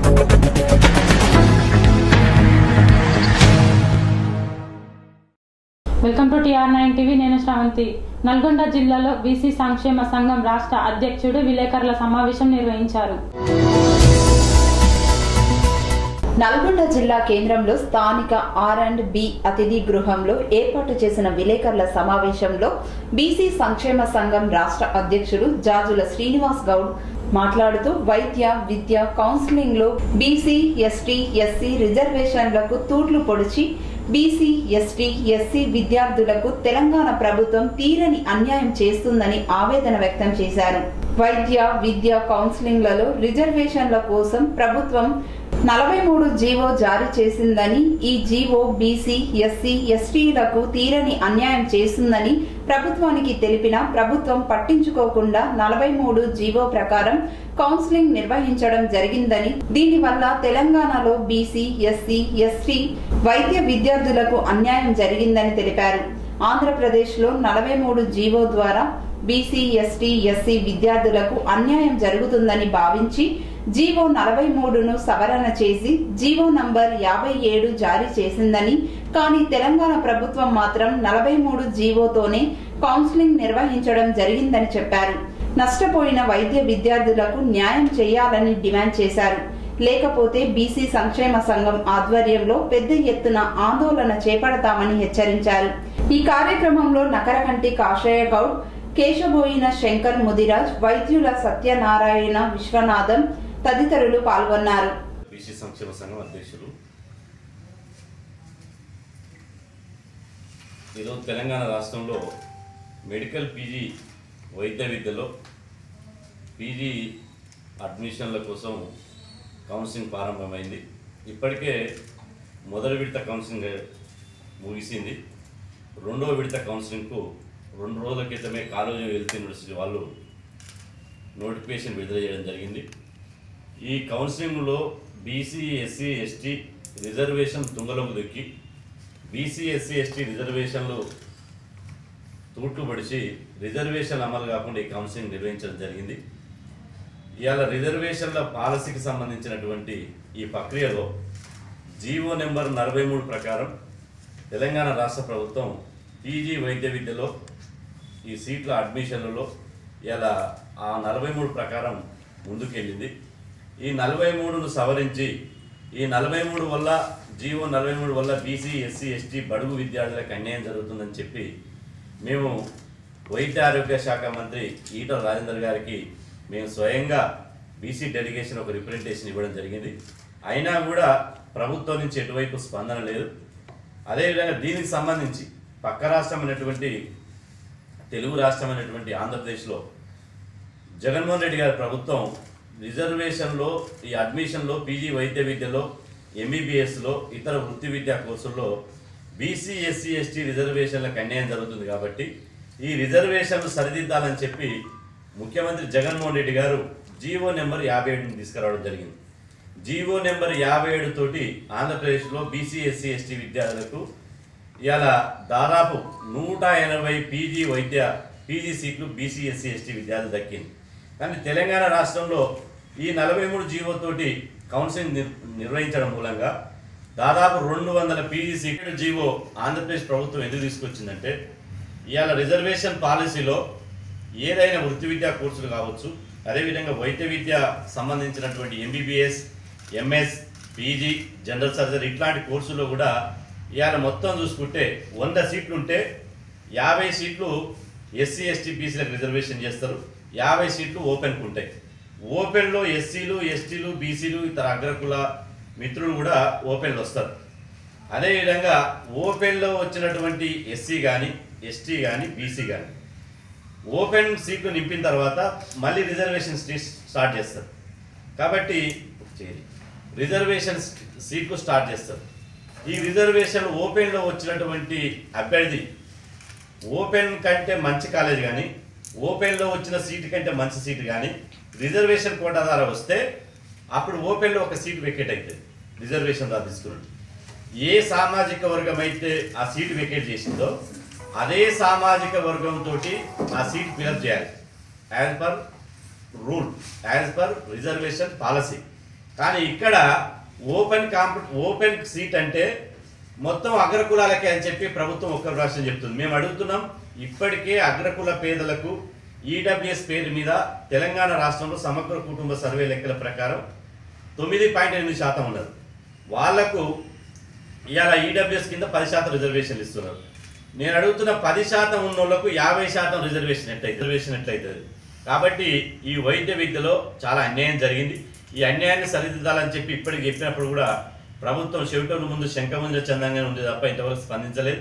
Welcome to TR nine TV నేను శ్రవంతి నల్గొండ జిల్లాలో BC సంక్షేమ సంఘం రాష్ట్ర అధ్యక్షుడు విలేకరుల సమావేశం నిర్వహించారు నల్గొండ జిల్లా కేంద్రంలో స్థానిక ఆర్ అండ్ బి అతిథి గృహంలో ఏర్పాటు చేసిన విలేకరుల సమావేశంలో బీసీ సంక్షేమ సంఘం రాష్ట్ర అధ్యక్షుడు జాజుల శ్రీనివాస్ గౌడ్ మాట్లాడుతూ వైద్య విద్య కౌన్సిలింగ్ లో బీసీ ఎస్టీ ఎస్సీ రిజర్వేషన్లకు తూట్లు పొడిచి బీసీ ఎస్టీ ఎస్సీ విద్యార్థులకు తెలంగాణ ప్రభుత్వం తీరని అన్యాయం చేస్తుందని ఆవేదన వ్యక్తం చేశారు వైద్య విద్య కౌన్సిలింగ్లలో రిజర్వేషన్ల కోసం ప్రభుత్వం నలభై మూడు జీవో జారీ చేసిందని ఈ జీవో బీసీ ఎస్సీ ఎస్టీలకు తీరని అన్యాయం చేస్తుందని ప్రభుత్వానికి తెలిపిన ప్రభుత్వం పట్టించుకోకుండా నలభై మూడు జీవో ప్రకారం కౌన్సిలింగ్ నిర్వహించడం జరిగిందని దీనివల్ల తెలంగాణలో బీసీ ఎస్సీ ఎస్టీ వైద్య విద్యార్థులకు అన్యాయం జరిగిందని తెలిపారు ఆంధ్రప్రదేశ్లో నలభై మూడు జీవో ద్వారా బీసీ ఎస్టీ ఎస్సీ విద్యార్థులకు అన్యాయం జరుగుతుందని భావించి జీవో నలభై మూడును సవరణ చేసి జీవో నంబర్ యాభై ఏడు జారీ చేసిందని కానీ తెలంగాణ ప్రభుత్వం మాత్రం నలభై మూడు జీవోతోనే కౌన్సిలింగ్ నిర్వహించడం జరిగిందని చెప్పారు నష్టపోయిన వైద్య విద్యార్థులకు న్యాయం చేయాలని డిమాండ్ చేశారు లేకపోతే బీసీ సంక్షేమ సంఘం ఆధ్వర్యంలో పెద్ద ఎత్తున ఆందోళన చేపడతామని హెచ్చరించారు ఈ కార్యక్రమంలో నకరకంటి కాషాయ గౌడ్ కేశబోయిన శంకర్ ముదిరాజ్ వైద్యుల సత్యనారాయణ విశ్వనాథం తదితరులు పాల్గొన్నారు బీసీ సంక్షేమ సంఘం అధ్యక్షులు ఈరోజు తెలంగాణ రాష్ట్రంలో మెడికల్ పీజీ వైద్య విద్యలో పీజీ అడ్మిషన్ల కోసం కౌన్సిలింగ్ ప్రారంభమైంది ఇప్పటికే మొదటి విడత కౌన్సిలింగ్ ముగిసింది రెండవ విడత కౌన్సిలింగ్కు రెండు రోజుల క్రితమే కాలేజీ హెల్త్ యూనివర్సిటీ వాళ్ళు నోటిఫికేషన్ విడుదల చేయడం జరిగింది ఈ కౌన్సిలింగ్లో బీసీ ఎస్సీ ఎస్టీ రిజర్వేషన్ తుంగలోకి దొక్కి బీసీ ఎస్సీ ఎస్టీ రిజర్వేషన్లు తూట్లు పడిచి రిజర్వేషన్ అమలు కాకుండా ఈ కౌన్సిలింగ్ నిర్వహించడం జరిగింది ఇవాళ రిజర్వేషన్ల పాలసీకి సంబంధించినటువంటి ఈ ప్రక్రియలో జీవో నెంబర్ నలభై మూడు ప్రకారం తెలంగాణ రాష్ట్ర ప్రభుత్వం పీజీ వైద్య విద్యలో ఈ సీట్ల అడ్మిషన్లలో ఇలా ఆ నలభై మూడు ప్రకారం ముందుకెళ్ళింది ఈ నలభై మూడును సవరించి ఈ నలభై మూడు వల్ల జీవో నలభై మూడు వల్ల బీసీ ఎస్సీ ఎస్టీ బడుగు విద్యార్థులకు అన్యాయం జరుగుతుందని చెప్పి మేము వైద్య ఆరోగ్య శాఖ మంత్రి ఈటల రాజేందర్ గారికి మేము స్వయంగా బీసీ డెలిగేషన్ ఒక రిప్రజెంటేషన్ ఇవ్వడం జరిగింది అయినా కూడా ప్రభుత్వం నుంచి ఎటువైపు స్పందన లేదు అదేవిధంగా దీనికి సంబంధించి పక్క రాష్ట్రమైనటువంటి తెలుగు రాష్ట్రమైనటువంటి ఆంధ్రప్రదేశ్లో జగన్మోహన్ రెడ్డి గారి ప్రభుత్వం రిజర్వేషన్లో ఈ అడ్మిషన్లో పీజీ వైద్య విద్యలో ఎంబీబీఎస్లో ఇతర వృత్తి విద్యా కోర్సుల్లో బీసీ ఎస్సీ ఎస్టీ రిజర్వేషన్లకు అన్యాయం జరుగుతుంది కాబట్టి ఈ రిజర్వేషన్లు సరిదిద్దాలని చెప్పి ముఖ్యమంత్రి జగన్మోహన్ రెడ్డి గారు జీవో నెంబర్ యాభై ఏడుని తీసుకురావడం జరిగింది జీవో నెంబర్ యాభై ఏడు తోటి ఆంధ్రప్రదేశ్లో బీసీ ఎస్సీ ఎస్టీ విద్యార్థులకు ఇవాళ దాదాపు నూట ఎనభై పీజీ వైద్య పీజీ సీట్లు బీసీ ఎస్సీ ఎస్టీ విద్యార్థులు దక్కింది కానీ తెలంగాణ రాష్ట్రంలో ఈ నలభై మూడు జీవో తోటి కౌన్సిలింగ్ నిర్ నిర్వహించడం మూలంగా దాదాపు రెండు వందల పీజీ సీట్లు జీవో ఆంధ్రప్రదేశ్ ప్రభుత్వం ఎందుకు తీసుకొచ్చిందంటే ఇవాళ రిజర్వేషన్ పాలసీలో ఏదైనా వృత్తి విద్యా కోర్సులు కావచ్చు అదేవిధంగా వైద్య విద్య సంబంధించినటువంటి MBBS MS PG general surgery ఇట్లాంటి కోర్సుల్లో కూడా ఇవాళ మొత్తం చూసుకుంటే వంద సీట్లు ఉంటే యాభై సీట్లు ఎస్సీ ఎస్టీ బీసీలకు రిజర్వేషన్ చేస్తారు యాభై సీట్లు ఓపెన్కి ఉంటాయి ఓపెన్లో ఎస్సీలు ఎస్టీలు బీసీలు ఇతర అగ్రకుల మిత్రులు కూడా ఓపెన్లో వస్తారు అదేవిధంగా ఓపెన్లో వచ్చినటువంటి ఎస్సీ కానీ ఎస్టీ కానీ బీసీ కానీ ఓపెన్ సీట్లు నింపిన తర్వాత మళ్ళీ రిజర్వేషన్ స్టీ- స్టార్ట్ చేస్తారు కాబట్టి చేరి రిజర్వేషన్ సీట్లు స్టార్ట్ చేస్తారు ఈ రిజర్వేషన్ ఓపెన్లో వచ్చినటువంటి అభ్యర్థి ఓపెన్ కంటే మంచి కాలేజ్ కానీ ఓపెన్లో వచ్చిన సీటు కంటే మంచి సీటు కానీ రిజర్వేషన్ కోటా ద్వారా వస్తే అప్పుడు ఓపెన్లో ఒక సీటు వెకేట్ అవుతుంది రిజర్వేషన్ ద్వారా తీసుకున్నాడు ఏ సామాజిక వర్గం అయితే ఆ సీటు వెకేట్ చేసిందో అదే సామాజిక వర్గంతో ఆ సీట్ ఫిలప్ చేయాలి as per rule as per reservation policy కానీ ఇక్కడ ఓపెన్ కాంపి ఓపెన్ సీట్ అంటే మొత్తం అగ్రకులాలకే అని చెప్పి ప్రభుత్వం ఒక్క రాష్ట్రం చెప్తుంది మేము అడుగుతున్నాం ఇప్పటికే అగ్రకుల పేదలకు ఈడబ్ల్యూఎస్ పేరు మీద తెలంగాణ రాష్ట్రంలో సమగ్ర కుటుంబ సర్వే లెక్కల ప్రకారం తొమ్మిది పాయింట్ ఎనిమిది శాతం ఉన్నది వాళ్లకు ఇవాళ ఈడబ్ల్యూఎస్ కింద పది శాతం రిజర్వేషన్లు ఇస్తున్నారు నేను అడుగుతున్న పది శాతం ఉన్న వాళ్ళకు యాభై శాతం రిజర్వేషన్ ఎట్లయితే రిజర్వేషన్ ఎట్లయితుంది కాబట్టి ఈ వైద్య విద్యలో చాలా అన్యాయం జరిగింది ఈ అన్యాయాన్ని సరిదిద్దాలని చెప్పి ఇప్పటికి చెప్పినప్పుడు కూడా ప్రభుత్వం చెవిటోలు ముందు శంఖముంజ చందంగానే ఉంది తప్ప ఇంతవరకు స్పందించలేదు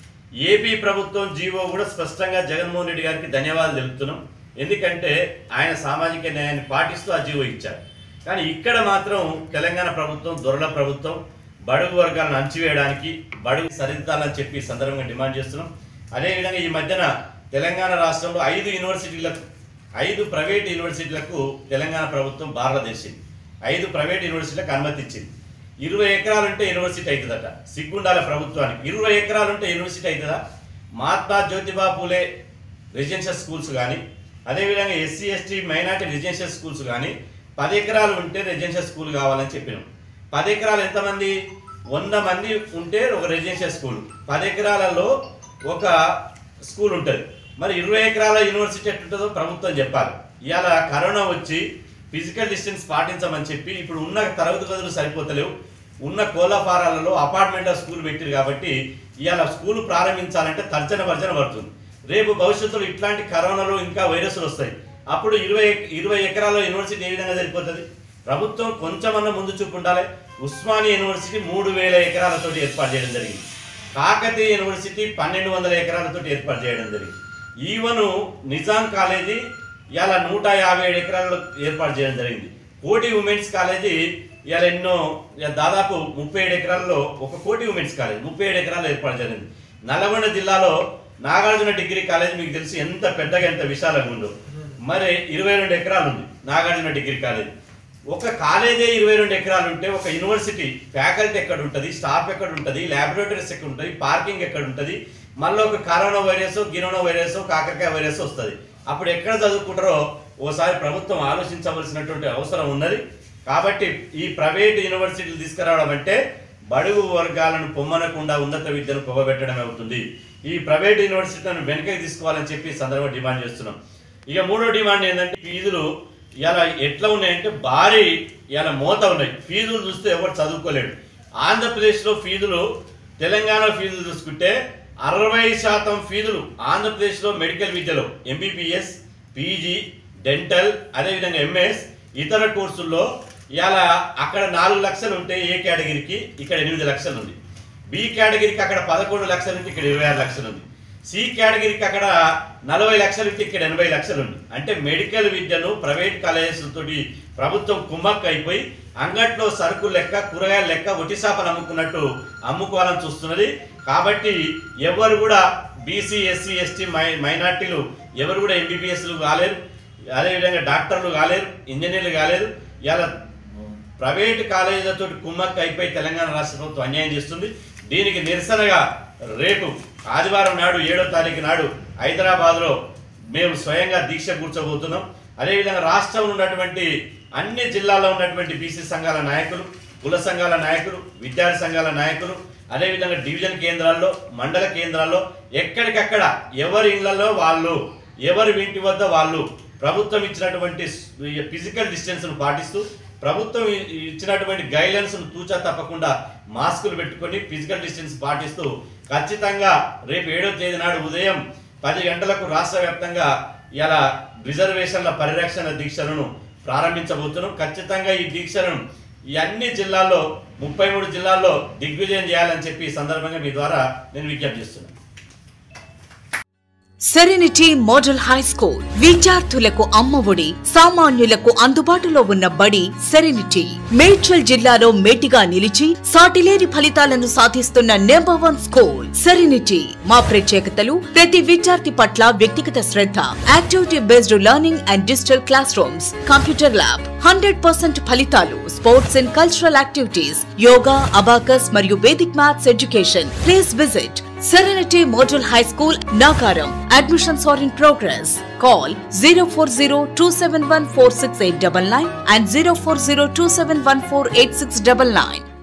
ఏపీ ప్రభుత్వం జీవో కూడా స్పష్టంగా జగన్మోహన్ రెడ్డి గారికి ధన్యవాదాలు తెలుపుతున్నాం ఎందుకంటే ఆయన సామాజిక న్యాయాన్ని పాటిస్తూ ఆ జీవో ఇచ్చారు కానీ ఇక్కడ మాత్రం తెలంగాణ ప్రభుత్వం దొరల ప్రభుత్వం బడుగు వర్గాలను అణచివేయడానికి బడుగు సరిదిద్దాలని చెప్పి ఈ సందర్భంగా డిమాండ్ చేస్తున్నాం అదేవిధంగా ఈ మధ్యన తెలంగాణ రాష్ట్రంలో ఐదు యూనివర్సిటీలకు ఐదు ప్రైవేట్ యూనివర్సిటీలకు తెలంగాణ ప్రభుత్వం బార్ల తెచ్చింది ఐదు ప్రైవేట్ యూనివర్సిటీలకు అనుమతి ఇచ్చింది ఇరవై ఎకరాలు ఉంటే యూనివర్సిటీ అవుతుందట సిగ్గుండాల ప్రభుత్వానికి ఇరవై ఎకరాలు ఉంటే యూనివర్సిటీ అవుతుందా మహాత్మా జ్యోతిబా పూలే రెసిడెన్షియల్ స్కూల్స్ కానీ అదేవిధంగా SC ST minority residential schools కానీ పది ఎకరాలు ఉంటే రెసిడెన్షియల్ స్కూల్ కావాలని చెప్పినాం పది ఎకరాలు ఎంతమంది వంద మంది ఉంటే ఒక రెసిడెన్షియల్ స్కూల్ పది ఎకరాలలో ఒక స్కూల్ ఉంటుంది మరి ఇరవై ఎకరాల యూనివర్సిటీ ఎట్టుంటుందో ప్రభుత్వం చెప్పాలి ఇవాళ కరోనా వచ్చి ఫిజికల్ డిస్టెన్స్ పాటించమని చెప్పి ఇప్పుడు ఉన్న తరగతి గదులు సరిపోతలేవు ఉన్న కోళ్ళఫారాలలో అపార్ట్మెంట్ స్కూల్ పెట్టారు కాబట్టి ఇవాళ స్కూల్ ప్రారంభించాలంటే తర్జన భర్జన పడుతుంది రేపు భవిష్యత్తులో ఇట్లాంటి కరోనాలో ఇంకా వైరస్లు వస్తాయి అప్పుడు ఇరవై ఇరవై ఎకరాల యూనివర్సిటీ ఏ విధంగా సరిపోతుంది ప్రభుత్వం కొంచెమన్నా ముందు చూపు ఉండాలి ఉస్మానియా యూనివర్సిటీ మూడు వేల ఎకరాలతో ఏర్పాటు చేయడం జరిగింది కాకతీయ యూనివర్సిటీ పన్నెండు వందల ఎకరాలతో ఏర్పాటు చేయడం జరిగింది ఈవెన్ నిజాం కాలేజీ ఇలా నూట యాభై ఏడు ఎకరాల్లో ఏర్పాటు చేయడం జరిగింది కోటి ఉమెన్స్ కాలేజీ ఇలా ఎన్నో ఇవాళ దాదాపు ముప్పై ఏడు ఎకరాల్లో ఒక కోటి ఉమెన్స్ కాలేజ్ ముప్పై ఏడు ఎకరాల్లో ఏర్పాటు జరిగింది నల్గొండ జిల్లాలో నాగార్జున డిగ్రీ కాలేజ్ మీకు తెలిసి ఎంత పెద్దగా ఎంత విశాలంగా ఉందో మరి ఇరవై రెండు ఎకరాలు ఉంది నాగార్జున డిగ్రీ కాలేజ్ ఒక కాలేజే ఇరవై రెండు ఎకరాలు ఉంటే ఒక యూనివర్సిటీ ఫ్యాకల్టీ ఎక్కడ ఉంటుంది స్టాఫ్ ఎక్కడ ఉంటుంది ల్యాబొరేటరీస్ ఎక్కడ ఉంటుంది పార్కింగ్ ఎక్కడ ఉంటుంది మళ్ళీ ఒక కరోనా వైరస్ గిరోనా వైరస్ కాకరకాయ వైరస్ వస్తుంది అప్పుడు ఎక్కడ చదువుకుంటారో ఓసారి ప్రభుత్వం ఆలోచించవలసినటువంటి అవసరం ఉన్నది కాబట్టి ఈ ప్రైవేట్ యూనివర్సిటీలు తీసుకురావడం అంటే బడుగు వర్గాలను పొమ్మనకుండా ఉన్నత విద్యను పొగబెట్టడం అవుతుంది ఈ ప్రైవేట్ యూనివర్సిటీలను వెనకకి తీసుకోవాలని చెప్పి ఈ సందర్భంగా డిమాండ్ చేస్తున్నాం ఇక మూడో డిమాండ్ ఏంటంటే ఫీజులు ఇలా ఎట్లా ఉన్నాయంటే భారీ ఇలా మోత ఉన్నాయి ఫీజులు చూస్తే ఎవరు చదువుకోలేడు ఆంధ్రప్రదేశ్లో ఫీజులు తెలంగాణ ఫీజులు చూసుకుంటే అరవై శాతం ఫీజులు ఆంధ్రప్రదేశ్లో మెడికల్ విద్యలో ఎంబీబీఎస్ పీజీ డెంటల్ అదేవిధంగా ఎంఎస్ ఇతర కోర్సుల్లో ఇలా అక్కడ నాలుగు లక్షలు ఉంటే ఏ కేటగిరీకి ఇక్కడ ఎనిమిది లక్షలు ఉంది బి కేటగిరీకి అక్కడ పదకొండు లక్షలు ఉంటే ఇక్కడ ఇరవై ఆరు లక్షలు ఉంది సి కేటగిరీకి అక్కడ నలభై లక్షలు ఉంటే ఇక్కడ ఎనభై లక్షలు ఉంది అంటే మెడికల్ విద్యను ప్రైవేట్ కాలేజెస్ తోటి ప్రభుత్వం కుమ్మక్క అయిపోయి అంగట్లో సరుకు లెక్క కూరగాయల లెక్క ఒటిసాపలు అమ్ముకున్నట్టు అమ్ముకోవాలని చూస్తున్నది కాబట్టి ఎవరు కూడా బీసీ ఎస్సీ ఎస్టీ మై మైనార్టీలు ఎవరు కూడా ఎంబీబీఎస్లు కాలేరు అదేవిధంగా డాక్టర్లు కాలేరు ఇంజనీర్లు కాలేరు ఇలా ప్రైవేట్ కాలేజీలతో కుమ్మక్క అయిపోయి తెలంగాణ రాష్ట్ర ప్రభుత్వం అన్యాయం చేస్తుంది దీనికి నిరసనగా రేపు ఆదివారం నాడు ఏడో తారీఖు నాడు హైదరాబాద్లో మేము స్వయంగా దీక్ష కూర్చోబోతున్నాం అదేవిధంగా రాష్ట్రంలో ఉన్నటువంటి అన్ని జిల్లాల్లో ఉన్నటువంటి బీసీ సంఘాల నాయకులు కుల సంఘాల నాయకులు విద్యార్థి సంఘాల నాయకులు అదేవిధంగా డివిజన్ కేంద్రాల్లో మండల కేంద్రాల్లో ఎక్కడికక్కడ ఎవరి ఇళ్లలో వాళ్ళు ఎవరి ఇంటి వద్ద వాళ్ళు ప్రభుత్వం ఇచ్చినటువంటి ఫిజికల్ డిస్టెన్స్ను పాటిస్తూ ప్రభుత్వం ఇ- ఇచ్చినటువంటి గైడ్లైన్స్ను తూచా తప్పకుండా మాస్కులు పెట్టుకొని ఫిజికల్ డిస్టెన్స్ పాటిస్తూ ఖచ్చితంగా రేపు ఏడో తేదీ నాడు ఉదయం పది గంటలకు రాష్ట్ర వ్యాప్తంగా ఇలా రిజర్వేషన్ల పరిరక్షణ దీక్షలను ప్రారంభించబోతున్నాం ఖచ్చితంగా ఈ దీక్షలను ఈ అన్ని జిల్లాల్లో ముప్పై మూడు జిల్లాల్లో దిగ్విజయం చేయాలని చెప్పి ఈ సందర్భంగా మీ ద్వారా నేను విజ్ఞప్తి చేస్తున్నాను సెరెనిటీ మోడల్ హై స్కూల్ విద్యార్థులకు అమ్మఒడి సామాన్యులకు అందుబాటులో ఉన్న బడి సెరెనిటీ మేడ్చల్ జిల్లాలో మేటిగా నిలిచి సాటిలేని ఫలితాలను సాధిస్తున్న నెంబర్ వన్ స్కూల్ సెరెనిటీ మా ప్రత్యేకతలు ప్రతి విద్యార్థి పట్ల వ్యక్తిగత శ్రద్ధ activity based learning and digital classrooms computer lab hundred percent ఫలితాలు sports and cultural activities yoga abacus మరియు Vedic maths education please visit Serenity Model High School, Nagaram. Admissions are in progress. Call 040 and 040